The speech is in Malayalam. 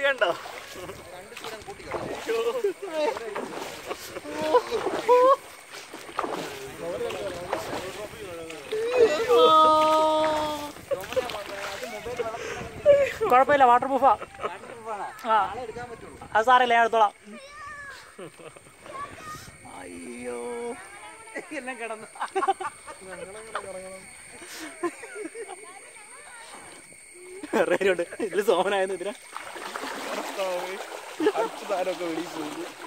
കണ്ടോ കുഴപ്പമില്ല വാട്ടർ പ്രൂഫാ ആ അത് സാറില്ല ഞാൻ എടുത്തോളാം അയ്യോ എല്ലാം കിടന്നു വേറെ ഉണ്ട് ഇതിൽ സോമനായിരുന്നു ഇതിനാ അടുത്ത താരമൊക്കെ വെളിയിൽ പോയി